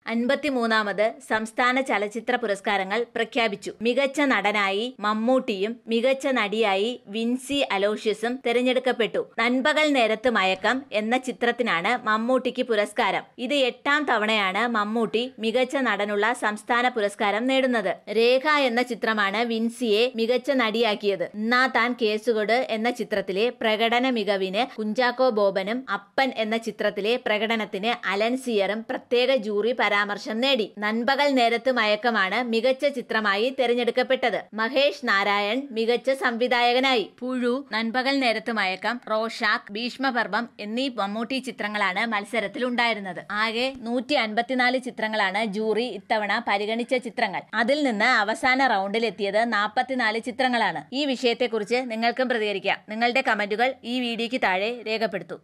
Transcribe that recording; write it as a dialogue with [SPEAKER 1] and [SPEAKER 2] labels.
[SPEAKER 1] അൻപത്തിമൂന്നാമത് സംസ്ഥാന ചലച്ചിത്ര പുരസ്കാരങ്ങൾ പ്രഖ്യാപിച്ചു മികച്ച നടനായി മമ്മൂട്ടിയും മികച്ച നടിയായി വിൻസി അലോഷ്യസും തിരഞ്ഞെടുക്കപ്പെട്ടു നൻപകൽ നേരത്ത് മയക്കം എന്ന ചിത്രത്തിനാണ് മമ്മൂട്ടിക്ക് പുരസ്കാരം ഇത് എട്ടാം തവണയാണ് മമ്മൂട്ടി മികച്ച നടനുള്ള സംസ്ഥാന പുരസ്കാരം നേടുന്നത് രേഖ എന്ന ചിത്രമാണ് വിൻസിയെ മികച്ച നടിയാക്കിയത് എന്നാ താൻ കേസുകൊട് എന്ന ചിത്രത്തിലെ പ്രകടന മികവിന് കുഞ്ചാക്കോ ബോബനും അപ്പൻ എന്ന ചിത്രത്തിലെ പ്രകടനത്തിന് അലൻ സിയറും പ്രത്യേക ജൂറി പരാമർശം നേടി നൻപകൽ നേരത്ത് മയക്കമാണ് മികച്ച ചിത്രമായി തിരഞ്ഞെടുക്കപ്പെട്ടത് മഹേഷ് നാരായൺ മികച്ച സംവിധായകനായി പുഴു നൻപകൽ നേരത്ത് മയക്കം റോഷാക്ക് ഭീഷ്മപർവം എന്നീ മമ്മൂട്ടി ചിത്രങ്ങളാണ് മത്സരത്തിൽ ഉണ്ടായിരുന്നത് ആകെ നൂറ്റി അൻപത്തിനാല് ചിത്രങ്ങളാണ് ജൂറി ഇത്തവണ പരിഗണിച്ച ചിത്രങ്ങൾ അതിൽ നിന്ന് അവസാന റൗണ്ടിൽ എത്തിയത് നാൽപ്പത്തിനാല് ചിത്രങ്ങളാണ് ഈ വിഷയത്തെക്കുറിച്ച് നിങ്ങൾക്കും പ്രതികരിക്കാം നിങ്ങളുടെ കമന്റുകൾ ഈ വീഡിയോയ്ക്ക് താഴെ രേഖപ്പെടുത്തൂ